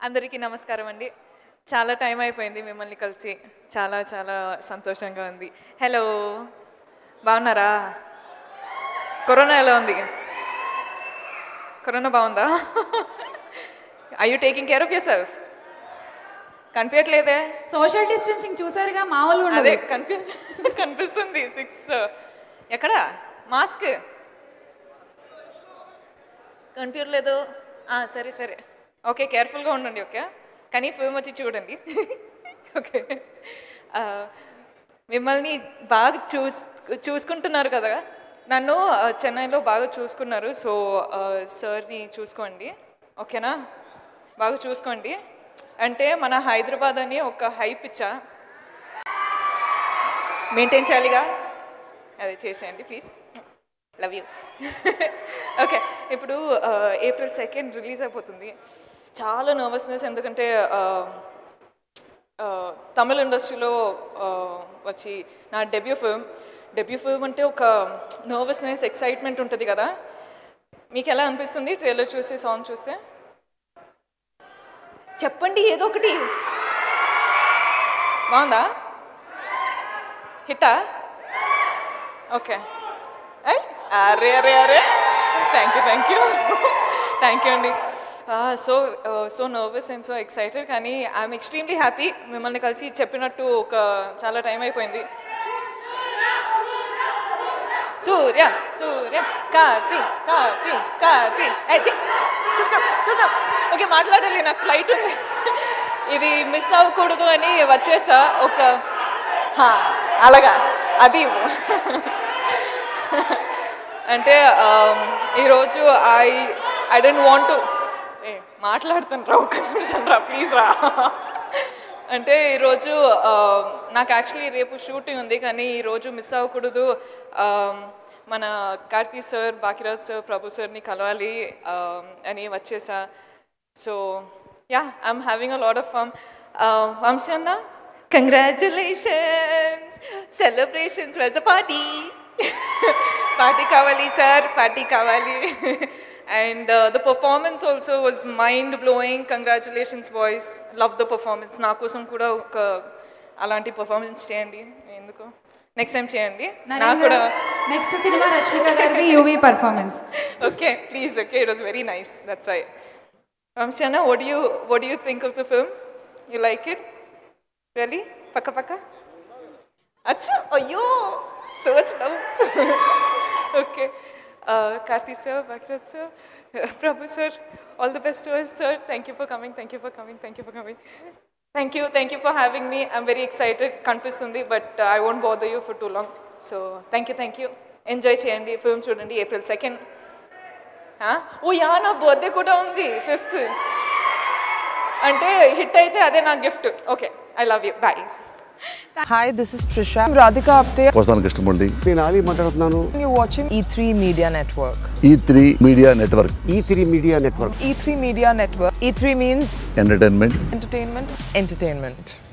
అందరికీ నమస్కారం అండి చాలా టైం అయిపోయింది మిమ్మల్ని కలిసి చాలా చాలా సంతోషంగా ఉంది హలో బాగున్నారా కరోనా ఎలా ఉంది కరోనా బాగుందా I you taking care of yourself కనిపించట్లేదే సోషల్ డిస్టెన్సింగ్ చూసారుగా మామూలుగా ఉండదు అదే కనిపి కనిపిస్తుంది సిక్స్ ఎక్కడ మాస్క్ కనిపించలేదు ఆ, సరే సరే ఓకే కేర్ఫుల్గా ఉండండి ఓకే కానీ ఫిల్మ్ వచ్చి చూడండి ఓకే ఆ, మిమ్మల్ని బాగా చూస్ చూసుకుంటున్నారు కదా నన్ను ఆ, చెన్నైలో బాగా చూసుకున్నారు సో ఆ, సార్ని చూసుకోండి ఓకేనా బాగా చూసుకోండి అంటే మన హైదరాబాద్ అని ఒక హైప్ ఇచ్చా మెయింటైన్ చేయాలిగా అది చేసేయండి ప్లీజ్ లవ్ యూ ఓకే ఇప్పుడు ఏప్రిల్ సెకండ్ రిలీజ్ అయిపోతుంది చాలా నర్వస్నెస్ ఎందుకంటే ఆ, ఆ, తమిళ ఇండస్ట్రీలో ఆ, వచ్చి నా డెబ్యూ ఫిల్మ్ డెబ్యూ ఫిల్మ్ అంటే ఒక నర్వస్నెస్ ఎక్సైట్మెంట్ ఉంటుంది కదా మీకు ఎలా అనిపిస్తుంది ట్రైలర్ చూసి సాంగ్ చూస్తే చెప్పండి ఏదో ఒకటి బాగుందా హిట్టా ఓకే ఐ అరే అరే అరే thank you thank you thank you అండి so so nervous and so excited కానీ ఐఎమ్ ఎక్స్ట్రీమ్లీ హ్యాపీ మిమ్మల్ని కలిసి చెప్పినట్టు ఒక చాలా టైం అయిపోయింది సూర్య సూర్య కార్తీ కార్తీ కార్తీ ఏ, ఛీ, చూప్ చూప్ చూప్ చూప్. ఓకే మాట్లాడాలి నాకు ఫ్లైట్ ఉంది ఇది మిస్ అవ్వకూడదు అని వచ్చేసా ఒక హా, అలాగా అది ఇవ్వు. అంటే ఆమ్, ఈరోజు I I don't want to a మాట్లాడుతాను రా ఒక్క నిమిషం రా ప్లీజ్ రా అంటే ఈరోజు ఆ, నాకు యాక్చువల్లీ రేపు షూటింగ్ ఉంది కానీ ఈరోజు మిస్ అవ్వకూడదు ఆ, మన కార్తీ సార్ బాకిరాజ్ సార్ ప్రభు సార్ని కలవాలి ఆ, అని వచ్చేసా so yeah I'm having a lot of fun Vamshi అన్న congratulations celebrations veg a party party కావాలి సార్ పార్టీ కావాలి and the performance also was mind blowing congratulations boys love the performance నా కోసం కూడా ఒక అలాంటి పర్ఫార్మెన్స్ చేయండి ఎందుకు నెక్స్ట్ టైం చేయండి నాకు కూడా నెక్స్ట్ సినిమా రష్మిక గారిది UV performance okay please okay it was very nice that's why Ramshana what do you what do you think of the film you like it really paka paka acha ayyo so much love okay uh, Karthi sir Bakraj sir Prabhu sir all the best to us sir thank you for coming thank you for coming thank you for coming thank you thank you for having me I'm very excited కనిపిస్తుంది but I won't bother you for too long so thank you thank you enjoy చేయండి film చూడండి April second oh yeah నా birthday కూడా ఉంది fifth అంటే hit అయితే అదే నా gift okay I love you bye Hi, this is Trisha. I'm Radhika Apte. వస్తాను కృష్ణమూర్తి నేను ఆలీ మాట్లాడుతున్నాను You're watching E3 Media Network. E three media network E three media network E3 Media Network. E3 means entertainment entertainment, entertainment.